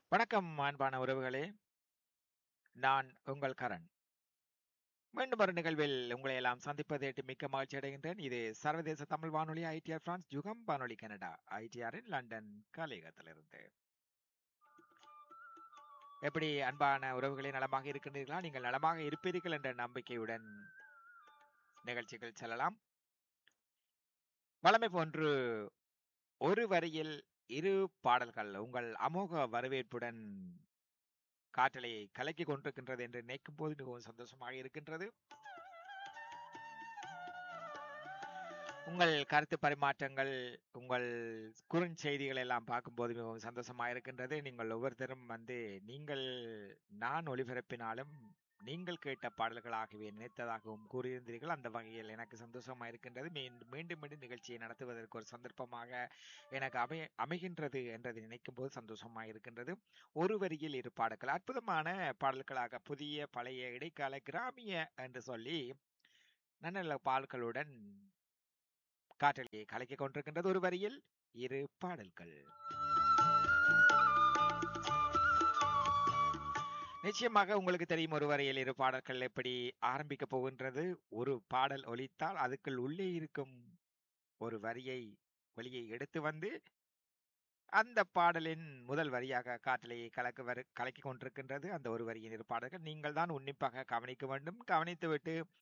வணக்கம் அன்பான உறவுகளே நான் உங்கள் கரண் மீண்டும் ஒரு நிகழ்வில் உங்களை எல்லாம் சந்திப்பது எட்டு மிக்க மகிழ்ச்சி அடைகின்றேன் இது சர்வதேச தமிழ் வானொலி ஐடிஆர் பிரான்ஸ் யுகம் வானொலி கனடா ஐடிஆரின் லண்டன் கலையகத்திலிருந்து எப்படி அன்பான உறவுகளே நலமாக இருக்கின்றீர்களா நீங்கள் நலமாக இருப்பீர்கள் என்ற நம்பிக்கையுடன் நிகழ்ச்சிகள் செல்லலாம் வளமை போன்று ஒரு வரியில் இரு பாடல்கள் உங்கள் அமோக வரவேற்புடன் காற்றலையை கலக்கி கொண்டிருக்கின்றது என்று நினைக்கும் போது மிகவும் சந்தோஷமாக இருக்கின்றது உங்கள் கருத்து பரிமாற்றங்கள் உங்கள் குறுஞ்செய்திகள் எல்லாம் பார்க்கும்போது மிகவும் சந்தோஷமாக இருக்கின்றது நீங்கள் ஒவ்வொருத்தரும் வந்து நீங்கள் நான் ஒளிபரப்பினாலும் நீங்கள் கேட்ட பாடல்களாகவே நினைத்ததாகவும் கூறியிருந்தீர்கள் அந்த வகையில் எனக்கு சந்தோஷமாக இருக்கின்றது மீண்டும் மீண்டும் மீண்டும் நிகழ்ச்சியை நடத்துவதற்கு ஒரு சந்தர்ப்பமாக எனக்கு அமை அமைகின்றது என்றதை நினைக்கும் போது சந்தோஷமாக இருக்கின்றது ஒரு வரியில் இரு பாடல்கள் அற்புதமான பாடல்களாக புதிய பழைய இடைக்கால கிராமிய என்று சொல்லி நல்ல பாடல்களுடன் காற்றலையை கலக்கிக் கொண்டிருக்கின்றது ஒரு வரியில் இரு பாடல்கள் நிச்சயமாக உங்களுக்கு தெரியும் ஒரு வரையில் இரு பாடல்கள் எப்படி ஆரம்பிக்க போகின்றது ஒரு பாடல் ஒலித்தால் அதுக்குள் உள்ளே இருக்கும் ஒரு வரியை வெளியே எடுத்து வந்து அந்த பாடலின் முதல் வரியாக காற்றலையை கலக்க வரு கலக்கி கொண்டிருக்கின்றது அந்த ஒரு வரியின் இரு பாடல்கள் நீங்கள் தான் உன்னிப்பாக கவனிக்க வேண்டும் கவனித்துவிட்டு